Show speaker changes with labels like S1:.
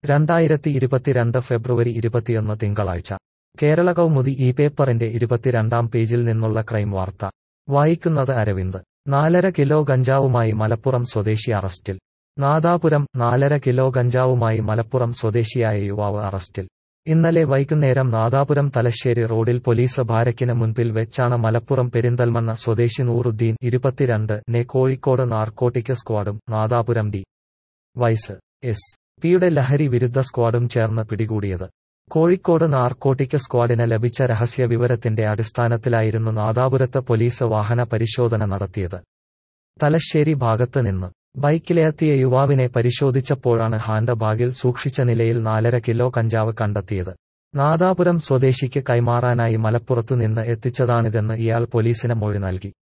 S1: രണ്ടായിരത്തി ഇരുപത്തിരണ്ട് ഫെബ്രുവരി ഇരുപത്തിയൊന്ന് തിങ്കളാഴ്ച കേരള കൗമുദി ഈ പേപ്പറിന്റെ ഇരുപത്തിരണ്ടാം പേജിൽ നിന്നുള്ള ക്രൈം വാർത്ത വായിക്കുന്നത് അരവിന്ദ് നാലര കിലോ ഗഞ്ചാവുമായി മലപ്പുറം സ്വദേശി അറസ്റ്റിൽ നാദാപുരം നാലര കിലോ ഗഞ്ചാവുമായി മലപ്പുറം സ്വദേശിയായ യുവാവ് അറസ്റ്റിൽ ഇന്നലെ വൈകുന്നേരം നാദാപുരം തലശ്ശേരി റോഡിൽ പോലീസ് ബാരക്കിന് മുൻപിൽ വെച്ചാണ് മലപ്പുറം പെരിന്തൽമണ്ണ സ്വദേശി നൂറുദ്ദീൻ ഇരുപത്തിരണ്ട് നെ കോഴിക്കോട് നാർക്കോട്ടിക് സ്ക്വാഡും നാദാപുരം ഡി വൈസ് എസ് പിയുടെ ലഹരി വിരുദ്ധ സ്ക്വാഡും ചേർന്ന് പിടികൂടിയത് കോഴിക്കോട് നാർക്കോട്ടിക് സ്ക്വാഡിന് ലഭിച്ച രഹസ്യ വിവരത്തിന്റെ അടിസ്ഥാനത്തിലായിരുന്നു നാദാപുരത്ത് പോലീസ് വാഹന പരിശോധന നടത്തിയത് തലശ്ശേരി ഭാഗത്ത് നിന്ന് ബൈക്കിലെത്തിയ യുവാവിനെ പരിശോധിച്ചപ്പോഴാണ് ഹാൻഡ് ബാഗിൽ സൂക്ഷിച്ച നിലയിൽ നാലര കിലോ കഞ്ചാവ് കണ്ടെത്തിയത് നാദാപുരം സ്വദേശിക്ക് കൈമാറാനായി മലപ്പുറത്തു നിന്ന് എത്തിച്ചതാണിതെന്ന് ഇയാൾ പോലീസിന് മൊഴി നൽകി